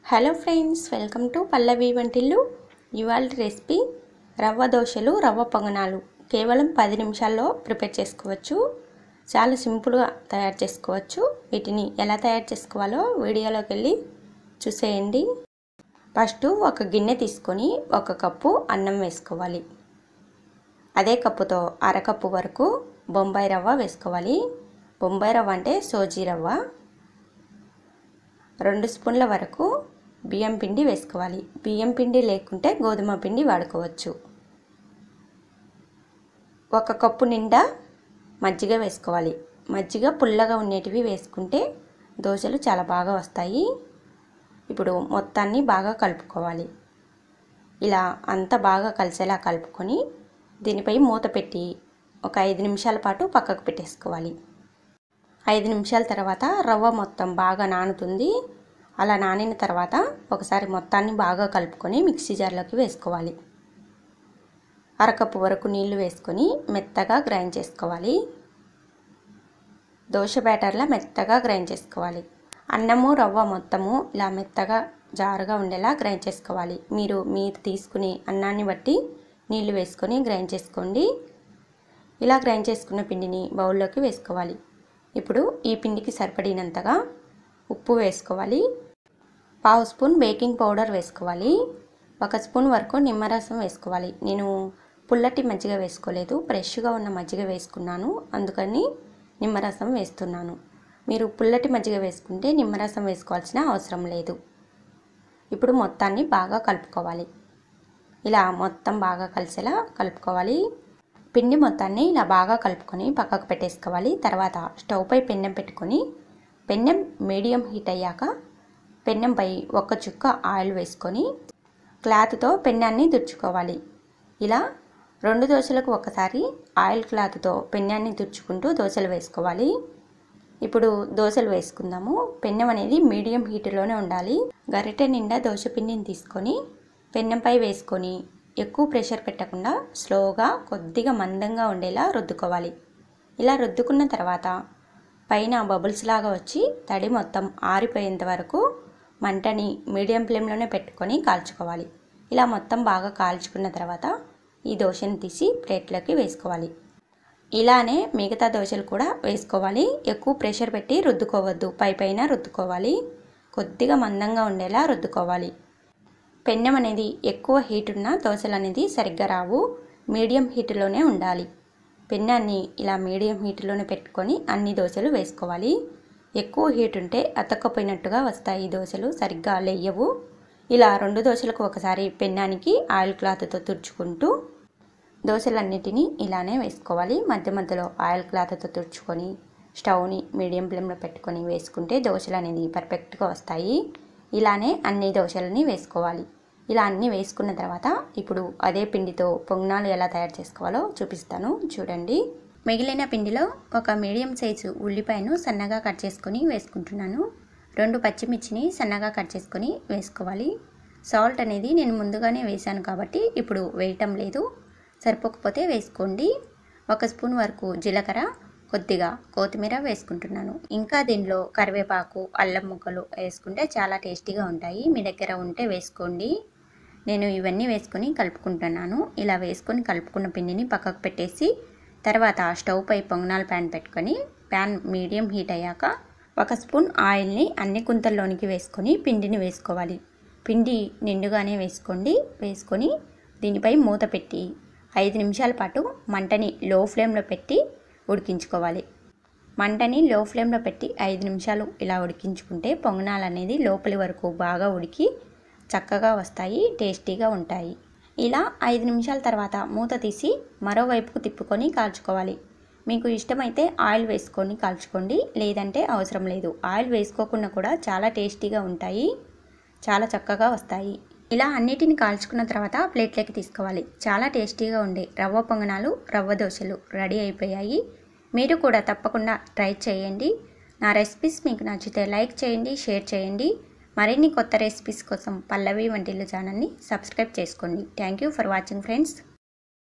hello friends welcome to Pallavi Vantillu ఇవాళ recipe రవ్వ దోశలు రవ్వ పొంగనాలు కేవలం పది నిమిషాల్లో ప్రిపేర్ చేసుకోవచ్చు చాలా సింపుల్గా తయారు చేసుకోవచ్చు వీటిని ఎలా తయారు చేసుకోవాలో వీడియోలోకి వెళ్ళి చూసేయండి ఫస్ట్ ఒక గిన్నె తీసుకొని ఒక కప్పు అన్నం వేసుకోవాలి అదే కప్పుతో అరకప్పు వరకు బొంబాయి రవ్వ వేసుకోవాలి బొంబాయి రవ్వ అంటే సోజీ రవ్వ రెండు స్పూన్ల వరకు బియ్యం పిండి వేసుకోవాలి బియ్యం పిండి లేకుంటే గోధుమ పిండి వాడుకోవచ్చు ఒక కప్పు నిండా మజ్జిగ వేసుకోవాలి మజ్జిగ పుల్లగా ఉండేటివి వేసుకుంటే దోశలు చాలా బాగా వస్తాయి ఇప్పుడు మొత్తాన్ని బాగా కలుపుకోవాలి ఇలా అంతా బాగా కలిసేలా కలుపుకొని దీనిపై మూత పెట్టి ఒక ఐదు నిమిషాల పాటు పక్కకు పెట్టేసుకోవాలి ఐదు నిమిషాల తర్వాత రవ్వ మొత్తం బాగా నానుతుంది అలా నానిన తర్వాత ఒకసారి మొత్తాన్ని బాగా కలుపుకొని మిక్సీ జార్లోకి వేసుకోవాలి అరకప్పు వరకు నీళ్లు వేసుకొని మెత్తగా గ్రైండ్ చేసుకోవాలి దోశ బ్యాటర్లా మెత్తగా గ్రైండ్ చేసుకోవాలి అన్నము రవ్వ మొత్తము ఇలా మెత్తగా జారుగా ఉండేలా గ్రైండ్ చేసుకోవాలి మీరు మీరు తీసుకునే అన్నాన్ని బట్టి నీళ్లు వేసుకొని గ్రైండ్ చేసుకోండి ఇలా గ్రైండ్ చేసుకున్న పిండిని బౌల్లోకి వేసుకోవాలి ఇప్పుడు ఈ పిండికి సరిపడినంతగా ఉప్పు వేసుకోవాలి పావు స్పూన్ బేకింగ్ పౌడర్ వేసుకోవాలి ఒక స్పూన్ వరకు నిమ్మరసం వేసుకోవాలి నేను పుల్లటి మజ్జిగ వేసుకోలేదు ఫ్రెష్గా ఉన్న మజ్జిగ వేసుకున్నాను అందుకని నిమ్మరసం వేస్తున్నాను మీరు పుల్లటి మజ్జిగ వేసుకుంటే నిమ్మరసం వేసుకోవాల్సిన అవసరం లేదు ఇప్పుడు మొత్తాన్ని బాగా కలుపుకోవాలి ఇలా మొత్తం బాగా కలిసేలా కలుపుకోవాలి పిండి మొత్తాన్ని ఇలా బాగా కలుపుకొని పక్కకు పెట్టేసుకోవాలి తర్వాత స్టవ్ పై పెన్నెం పెట్టుకొని పెన్నెం మీడియం హీట్ అయ్యాక పెన్నెంపై ఒక్క చుక్క ఆయిల్ వేసుకొని క్లాత్తో పెన్నాన్ని తుడుచుకోవాలి ఇలా రెండు దోశలకు ఒకసారి ఆయిల్ క్లాత్తో పెన్నాన్ని తుడుచుకుంటూ దోశలు వేసుకోవాలి ఇప్పుడు దోశలు వేసుకుందాము పెన్నెం అనేది మీడియం హీట్లోనే ఉండాలి గరిటె నిండా దోశ పిండిని తీసుకొని పెన్నెంపై వేసుకొని ఎక్కువ ప్రెషర్ పెట్టకుండా స్లోగా కొద్దిగా మందంగా ఉండేలా రుద్దుకోవాలి ఇలా రుద్దుకున్న తర్వాత పైన బబుల్స్ లాగా వచ్చి తడి మొత్తం ఆరిపోయేంత వరకు మంటని మీడియం ఫ్లేమ్లోనే పెట్టుకొని కాల్చుకోవాలి ఇలా మొత్తం బాగా కాల్చుకున్న తర్వాత ఈ దోశని తీసి ప్లేట్లోకి వేసుకోవాలి ఇలానే మిగతా దోశలు కూడా వేసుకోవాలి ఎక్కువ ప్రెషర్ పెట్టి రుద్దుకోవద్దు పై పైన రుద్దుకోవాలి కొద్దిగా మందంగా ఉండేలా రుద్దుకోవాలి పెన్నెం అనేది ఎక్కువ హీట్ ఉన్న దోశలు అనేది సరిగ్గా రావు మీడియం హీట్లోనే ఉండాలి పెన్నాన్ని ఇలా మీడియం హీట్లోనే పెట్టుకొని అన్ని దోశలు వేసుకోవాలి ఎక్కువ హీట్ ఉంటే అతక్కపోయినట్టుగా వస్తాయి దోశలు సరిగ్గా లేయవు ఇలా రెండు దోశలకు ఒకసారి పెన్నానికి ఆయిల్ క్లాత్తో తుడుచుకుంటూ దోశలన్నిటినీ ఇలానే వేసుకోవాలి మధ్య మధ్యలో ఆయిల్ క్లాత్తో తుడుచుకొని స్టవ్ని మీడియం ఫ్లేమ్లో పెట్టుకొని వేసుకుంటే దోశలు అనేది పర్ఫెక్ట్గా వస్తాయి ఇలానే అన్ని దోశలని వేసుకోవాలి ఇలా అన్నీ వేసుకున్న తర్వాత ఇప్పుడు అదే పిండితో పొంగనాలు ఎలా తయారు చేసుకోవాలో చూపిస్తాను చూడండి మిగిలిన పిండిలో ఒక మీడియం సైజు ఉల్లిపాయను సన్నగా కట్ చేసుకొని వేసుకుంటున్నాను రెండు పచ్చిమిర్చిని సన్నగా కట్ చేసుకొని వేసుకోవాలి సాల్ట్ అనేది నేను ముందుగానే వేశాను కాబట్టి ఇప్పుడు వేయటం లేదు సరిపోకపోతే వేసుకోండి ఒక స్పూన్ వరకు జీలకర్ర కొద్దిగా కొత్తిమీర వేసుకుంటున్నాను ఇంకా దీనిలో కరివేపాకు అల్లం ముక్కలు వేసుకుంటే చాలా టేస్టీగా ఉంటాయి మీ దగ్గర ఉంటే వేసుకోండి నేను ఇవన్నీ వేసుకొని కలుపుకుంటున్నాను ఇలా వేసుకొని కలుపుకున్న పిండిని పక్కకు పెట్టేసి తర్వాత స్టవ్ పై పొంగనాల ప్యాన్ పెట్టుకొని ప్యాన్ మీడియం హీట్ అయ్యాక ఒక స్పూన్ ఆయిల్ని అన్ని కుంతల్లోనికి వేసుకొని పిండిని వేసుకోవాలి పిండి నిండుగానే వేసుకోండి వేసుకొని దీనిపై మూత పెట్టి ఐదు నిమిషాల పాటు మంటని లో ఫ్లేమ్లో పెట్టి ఉడికించుకోవాలి మంటని లో ఫ్లేమ్లో పెట్టి ఐదు నిమిషాలు ఇలా ఉడికించుకుంటే పొంగనాలు అనేది లోపలి వరకు బాగా ఉడికి చక్కగా వస్తాయి టేస్టీగా ఉంటాయి ఇలా ఐదు నిమిషాల తర్వాత మూత తీసి మరోవైపుకు తిప్పుకొని కాల్చుకోవాలి మీకు ఇష్టమైతే ఆయిల్ వేసుకొని కాల్చుకోండి లేదంటే అవసరం లేదు ఆయిల్ వేసుకోకుండా కూడా చాలా టేస్టీగా ఉంటాయి చాలా చక్కగా వస్తాయి ఇలా అన్నిటిని కాల్చుకున్న తర్వాత ప్లేట్లోకి తీసుకోవాలి చాలా టేస్టీగా ఉండే రవ్వ పొంగనాలు రవ్వ దోశలు రెడీ అయిపోయాయి మీరు కూడా తప్పకుండా ట్రై చేయండి నా రెసిపీస్ మీకు నచ్చితే లైక్ చేయండి షేర్ చేయండి మరిన్ని కొత్త రెసిపీస్ కోసం పల్లవి వంటిల్లు ఛానల్ని సబ్స్క్రైబ్ చేసుకోండి thank you for watching friends